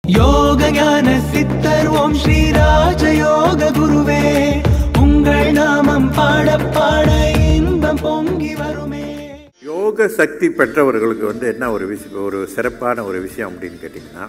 யோக ஞான சித்தர் ஓம் ஸ்ரீ ராஜயோக குருவே உங்கள் நாமம் பாட பாட இன்பம் பொங்கி வருமே யோக சக்தி பெற்றவர்களுக்கு வந்து என்ன ஒரு விஷயம் ஒரு சிறப்பான ஒரு விஷயம் அப்படின்னு கேட்டிங்கன்னா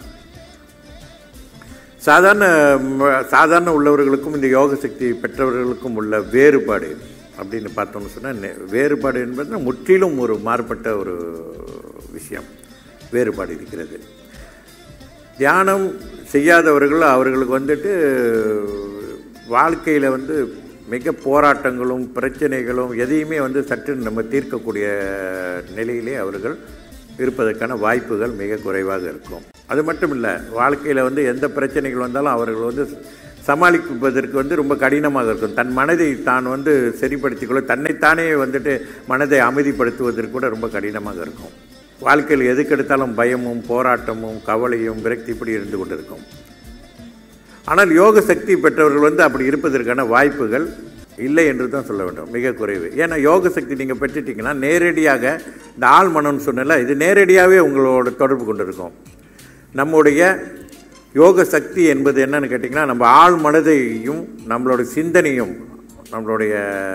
சாதாரண ம- சாதாரண உள்ளவர்களுக்கும் இந்த யோக சக்தி பெற்றவர்களுக்கும் உள்ள வேறுபாடு அப்படின்னு பார்த்தோம்னு சொன்னால் வேறுபாடு என்பது முற்றிலும் ஒரு மாறுபட்ட ஒரு விஷயம் வேறுபாடு இருக்கிறது தியானம் செய்யாதவர்கள் அவர்களுக்கு வந்துட்டு வாழ்க்கையில் வந்து மிக போராட்டங்களும் பிரச்சனைகளும் எதையுமே வந்து சற்று நம்ம தீர்க்கக்கூடிய நிலையிலே அவர்கள் இருப்பதற்கான வாய்ப்புகள் மிக குறைவாக இருக்கும் அது மட்டும் இல்லை வாழ்க்கையில் வந்து எந்த பிரச்சனைகள் வந்தாலும் அவர்கள் வந்து சமாளிப்பதற்கு வந்து ரொம்ப கடினமாக இருக்கும் தன் மனதை தான் வந்து சரிப்படுத்திக்கொள்ள தன்னைத்தானே வந்துட்டு மனதை அமைதிப்படுத்துவதற்கு கூட ரொம்ப கடினமாக இருக்கும் வாழ்க்கையில் எதுக்கெடுத்தாலும் பயமும் போராட்டமும் கவலையும் விரக்தி இப்படி இருந்து கொண்டிருக்கும் ஆனால் யோக சக்தி பெற்றவர்கள் வந்து அப்படி இருப்பதற்கான வாய்ப்புகள் இல்லை என்று தான் சொல்ல வேண்டும் மிக குறைவு ஏன்னா யோக சக்தி நீங்கள் பெற்றுட்டீங்கன்னா நேரடியாக இந்த ஆள் மனம்னு சொன்னல இது நேரடியாகவே உங்களோட தொடர்பு கொண்டிருக்கும் நம்முடைய யோக சக்தி என்பது என்னன்னு கேட்டிங்கன்னா நம்ம ஆள் மனதையும் நம்மளோட சிந்தனையும் நம்மளுடைய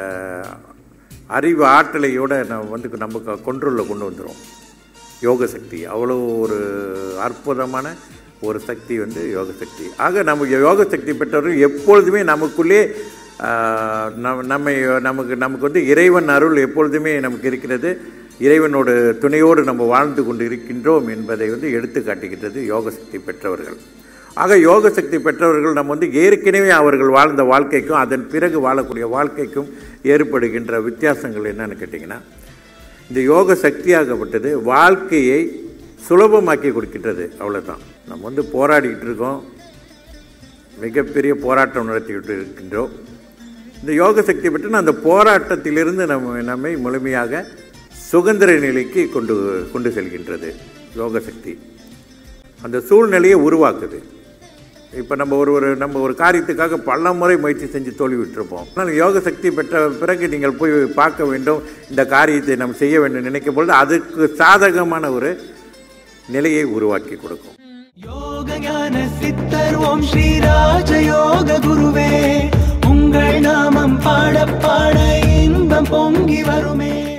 அறிவு ஆற்றலையோட நம்ம வந்து நம்ம கொண்டுள்ள கொண்டு வந்துடும் யோக சக்தி அவ்வளோ ஒரு அற்புதமான ஒரு சக்தி வந்து யோக சக்தி ஆக நம்ம யோக சக்தி பெற்றவர்கள் எப்பொழுதுமே நமக்குள்ளே ஆஹ், நம் நம்மை நமக்கு நமக்கு வந்து இறைவன் அருள் எப்பொழுதுமே நமக்கு இருக்கிறது இறைவனோட துணையோடு நம்ம வாழ்ந்து கொண்டு இருக்கின்றோம் என்பதை வந்து எடுத்து காட்டுகின்றது யோக சக்தி பெற்றவர்கள் ஆக யோக சக்தி பெற்றவர்கள் நம்ம வந்து ஏற்கனவே அவர்கள் வாழ்ந்த வாழ்க்கைக்கும் அதன் பிறகு வாழக்கூடிய வாழ்க்கைக்கும் ஏற்படுகின்ற வித்தியாசங்கள் என்னன்னு கேட்டிங்கன்னா இந்த யோக சக்தியாகப்பட்டது வாழ்க்கையை சுலபமாக்கி கொடுக்கின்றது அவ்வளவுதான் நம்ம வந்து போராடிக்கிட்டு இருக்கோம் மிகப்பெரிய போராட்டம் நடத்திக்கிட்டு இருக்கின்றோம் இந்த யோக சக்தி பெற்று அந்த போராட்டத்திலிருந்து நம்ம நம்மை முழுமையாக சுதந்திர நிலைக்கு கொண்டு கொண்டு செல்கின்றது யோக சக்தி அந்த சூழ்நிலையை உருவாக்குது இப்போ நம்ம ஒரு ஒரு நம்ம ஒரு காரியத்துக்காக பல முறை முயற்சி செஞ்சு தோல்வி விட்டுருப்போம் ஆனால் யோக சக்தி பெற்ற பிறகு நீங்கள் போய் பார்க்க வேண்டும் இந்த காரியத்தை நம்ம செய்ய வேண்டும் நினைக்கும் பொழுது அதுக்கு சாதகமான ஒரு நிலையை உருவாக்கி கொடுக்கும் யோக ஞான சித்தர் ஓம் ஸ்ரீ ராஜயோக குருவே உங்கள் நாமம் பாட பாட இன்பம் பொங்கி வருமே